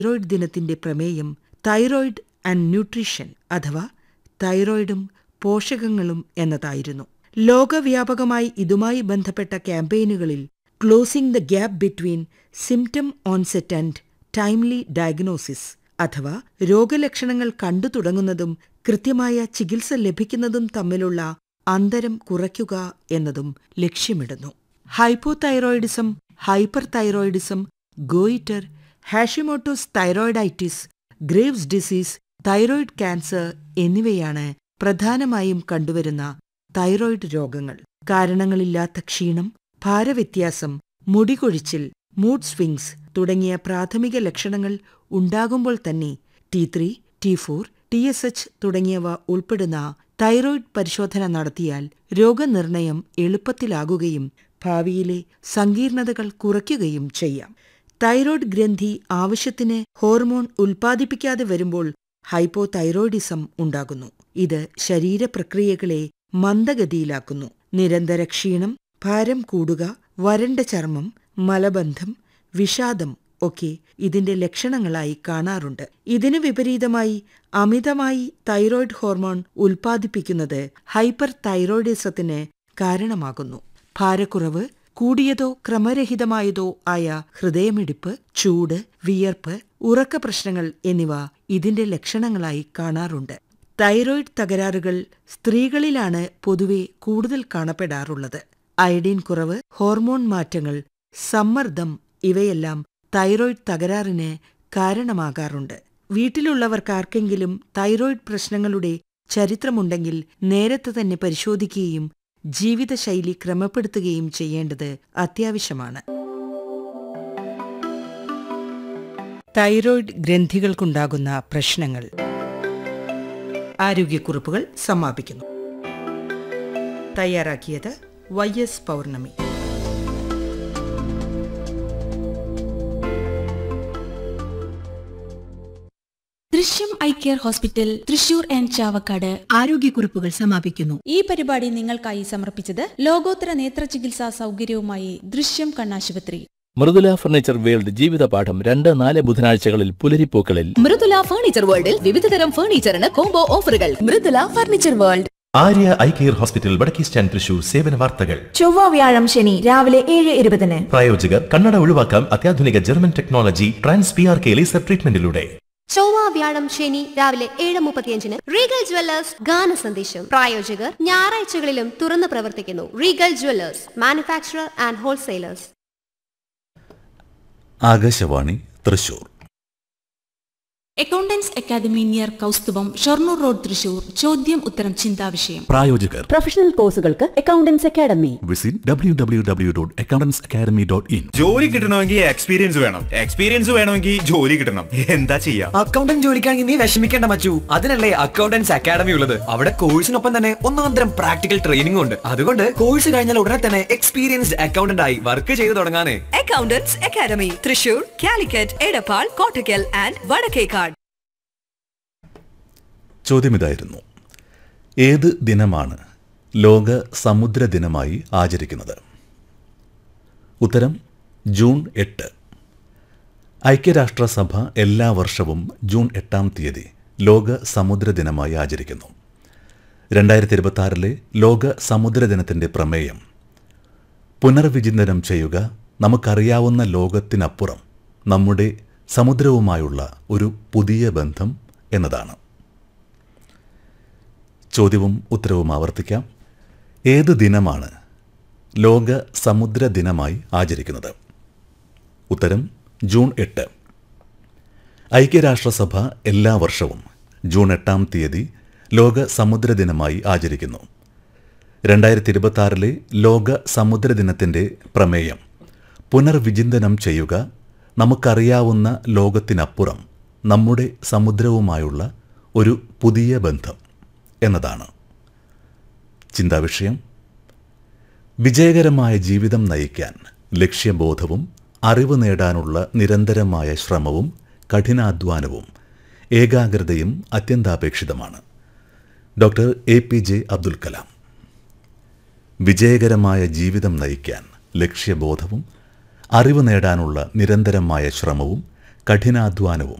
thyroid ദിനത്തിന്റെ പ്രമേയം thyroid and nutrition അഥവാ തൈറോയിഡും പോഷകങ്ങളും എന്നതായിരുന്നു ലോകവ്യാപകമായി ഇതുമായി ബന്ധപ്പെട്ട ക്യാമ്പയിനുകളിൽ closing the gap between symptom onset and timely diagnosis അഥവാ രോഗലക്ഷണങ്ങൾ കണ്ടു തുടങ്ങുന്നതും കൃത്യമായ ചികിത്സ ലഭിക്കുന്നതും തമ്മിലുള്ള അന്തരം കുറയ്ക്കുക എന്നതും ലക്ഷ്യമിടുന്നു hypothyroidism hyperthyroidism goitre Hashimoto's thyroiditis Graves disease thyroid cancer എന്നിവയാണ് പ്രധാനമായും കണ്ടുവരുന്ന തൈറോയിഡ് രോഗങ്ങൾ കാരണങ്ങളില്ലാത്ത ക്ഷീണം ഭാരവ്യത്യാസം മുടികൊഴിച്ചിൽ മൂഡ് സ്വിങ്സ് തുടങ്ങിയ പ്രാഥമിക ലക്ഷണങ്ങൾ ഉണ്ടാകുമ്പോൾ തന്നെ T three T four T S H തുടങ്ങിയവ ഉൾപ്പെടുന്ന തൈറോയിഡ് പരിശോധന നടത്തിയാൽ രോഗനിർണയം എളുപ്പത്തിലാകുകയും ഭാവിയിലെ സങ്കീർണതകൾ കുറയ്ക്കുകയും ചെയ്യാം തൈറോയ്ഡ് ഗ്രന്ഥി ആവശ്യത്തിന് ഹോർമോൺ ഉൽപ്പാദിപ്പിക്കാതെ വരുമ്പോൾ ഹൈപ്പോതൈറോയിഡിസം ഉണ്ടാകുന്നു ഇത് ശരീരപ്രക്രിയകളെ മന്ദഗതിയിലാക്കുന്നു നിരന്തര ക്ഷീണം ഭാരം കൂടുക വരണ്ട ചർമ്മം മലബന്ധം വിഷാദം ഒക്കെ ഇതിന്റെ ലക്ഷണങ്ങളായി കാണാറുണ്ട് ഇതിനു വിപരീതമായി അമിതമായി തൈറോയ്ഡ് ഹോർമോൺ ഉൽപ്പാദിപ്പിക്കുന്നത് ഹൈപ്പർ തൈറോയിഡിസത്തിന് കാരണമാകുന്നു ഭാരക്കുറവ് കൂടിയതോ ക്രമരഹിതമായതോ ആയ ഹൃദയമിടിപ്പ് ചൂട് വിയർപ്പ് ഉറക്ക പ്രശ്നങ്ങൾ എന്നിവ ഇതിന്റെ ലക്ഷണങ്ങളായി കാണാറുണ്ട് തൈറോയ്ഡ് തകരാറുകൾ സ്ത്രീകളിലാണ് പൊതുവെ കൂടുതൽ കാണപ്പെടാറുള്ളത് അയഡിൻ കുറവ് ഹോർമോൺ മാറ്റങ്ങൾ സമ്മർദ്ദം ഇവയെല്ലാം തൈറോയ്ഡ് തകരാറിന് കാരണമാകാറുണ്ട് വീട്ടിലുള്ളവർക്കാർക്കെങ്കിലും തൈറോയ്ഡ് പ്രശ്നങ്ങളുടെ ചരിത്രമുണ്ടെങ്കിൽ നേരത്തെ തന്നെ പരിശോധിക്കുകയും ജീവിതശൈലി ക്രമപ്പെടുത്തുകയും ചെയ്യേണ്ടത് അത്യാവശ്യമാണ് തൈറോയ്ഡ് ഗ്രന്ഥികൾക്കുണ്ടാകുന്ന പ്രശ്നങ്ങൾ ആരോഗ്യക്കുറിപ്പുകൾ സമാപിക്കുന്നു തയ്യാറാക്കിയത് Y S Pournami Drishyam eye care hospital Thrissur and Chavakkad ആരോഗ്യക്കുറിപ്പുകൾ സമാപിക്കുന്നു ഈ പരിപാടി നിങ്ങൾക്കായി സമർപ്പിച്ചത് ലോകോത്തര നേത്ര ചികിത്സാ സൗകര്യവുമായി ദൃശ്യം കണ്ണാശുപത്രി മൃദുല ഫർണിച്ചർ വേൾഡ് ജീവിതപാഠം രണ്ട് നാല് ബുധനാഴ്ചകളിൽ പുലരിപ്പൂക്കളിൽ മൃദുല ഫർണിച്ചർ വേൾഡിൽ വിവിധതരം ഫർണിച്ചറിന് കോംബോ ഓഫറുകൾ Mridula furniture world Arya eye care hospital വടക്കേ സ്റ്റാൻഡ് തൃശൂർ സേവന വാർത്തകൾ ചൊവ്വ വ്യാഴം ശനി രാവിലെ ഏഴ് ഇരുപതിന് പ്രായോജകർ കണ്ണട ഒഴിവാക്കാം അത്യാധുനിക German technology trans P R K laser ട്രീറ്റ്മെന്റിലൂടെ ചൊവ്വ വ്യാഴം ശനി രാവിലെ ഏഴ് മുപ്പത്തിയഞ്ചിന് റീഗൽ ജ്വല്ലേഴ്സ് ഗാന സന്ദേശം പ്രായോജകർ ഞായറാഴ്ചകളിലും തുറന്നു പ്രവർത്തിക്കുന്നു Regal jewellers manufacturer and wholesalers Akashvani Thrissur accountants academy near Kousthubham Shoranur road Thrissur ചോദ്യം ഉത്തരം ചിന്താവിഷയം പ്രായോജകർ പ്രൊഫഷണൽ കോഴ്സുകൾക്ക് accountants academy visit W W W dot accountants academy dot in ജോലി കിട്ടണമെങ്കിൽ എക്സ്പീരിയൻസ് വേണം എക്സ്പീരിയൻസ് വേണമെങ്കിൽ ജോലി കിട്ടണം എന്താ ചെയ്യാ അക്കൗണ്ടന്റ് ജോലിക്കാണെങ്കിൽ നീ വിഷമിക്കേണ്ട മച്ചു അതിനല്ലേ അക്കൗണ്ടൻസ് അക്കാദമി ഉള്ളത് അവിടെ കോഴ്സിനൊപ്പം തന്നെ ഒന്നാന്തരം പ്രാക്ടിക്കൽ ട്രെയിനിംഗ് ഉണ്ട് അതുകൊണ്ട് കോഴ്സ് കഴിഞ്ഞാൽ ഉടനെ തന്നെ എക്സ്പീരിയൻസ്ഡ് അക്കൗണ്ടന്റ് ആയി വർക്ക് ചെയ്തു തുടങ്ങാനേ accountants academy Thrissur Calicut Edappal Kottakkal and Vadakkekad ചോദ്യം ഇതായിരുന്നു ഏത് ദിനമാണ് ലോക സമുദ്ര ദിനമായി ആചരിക്കുന്നത് ഉത്തരം ജൂൺ എട്ട് ഐക്യരാഷ്ട്രസഭ എല്ലാ വർഷവും ജൂൺ എട്ടാം തീയതി ലോക സമുദ്ര ദിനമായി ആചരിക്കുന്നു രണ്ടായിരത്തി ഇരുപത്തി ആറിലെ ലോക സമുദ്ര ദിനത്തിൻ്റെ പ്രമേയം പുനർവിചിന്തനം ചെയ്യുക നമുക്കറിയാവുന്ന ലോകത്തിനപ്പുറം നമ്മുടെ സമുദ്രവുമായുള്ള ഒരു പുതിയ ബന്ധം എന്നതാണ് ചോദ്യവും ഉത്തരവും ആവർത്തിക്കാം ഏത് ദിനമാണ് ലോക സമുദ്ര ദിനമായി ആചരിക്കുന്നത് ഉത്തരം ജൂൺ എട്ട് ഐക്യരാഷ്ട്രസഭ എല്ലാ വർഷവും ജൂൺ എട്ടാം തീയതി ലോക സമുദ്ര ദിനമായി ആചരിക്കുന്നു രണ്ടായിരത്തി ഇരുപത്തി ലോക സമുദ്ര ദിനത്തിൻ്റെ പ്രമേയം പുനർവിചിന്തനം ചെയ്യുക നമുക്കറിയാവുന്ന ലോകത്തിനപ്പുറം നമ്മുടെ സമുദ്രവുമായുള്ള ഒരു പുതിയ ബന്ധം എന്നതാണ് ചിന്താവിഷയം വിജയകരമായ ജീവിതം നയിക്കാൻ ലക്ഷ്യബോധവും അറിവ് നേടാനുള്ള നിരന്തരമായ ശ്രമവും കഠിനാധ്വാനവും ഏകാഗ്രതയും അത്യന്താപേക്ഷിതമാണ് doctor A P J Abdul Kalam വിജയകരമായ ജീവിതം നയിക്കാൻ ലക്ഷ്യബോധവും അറിവ് നേടാനുള്ള നിരന്തരമായ ശ്രമവും കഠിനാധ്വാനവും